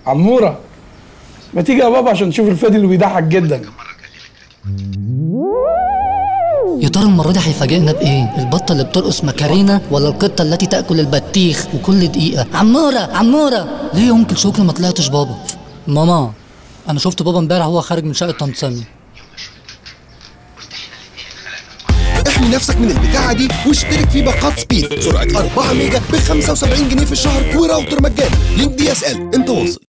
عموره ما تيجي يا بابا عشان تشوف الفادي اللي بيضحك جدا يا ترى المرة دي هيفاجئنا بإيه؟ البطة اللي بترقص مكارينا ولا القطة التي تأكل البطيخ وكل دقيقة؟ عمورة عمورة ليه يا أنكل شكري ما طلعتش بابا؟ ماما أنا شفت بابا امبارح وهو خارج من شقة طنط سامية احمي نفسك من البتاعة دي واشترك في باقات سبيد سرعة 4 ميجا ب 75 جنيه في الشهر وراوتر مجاني لينك دي اس ال انت واصل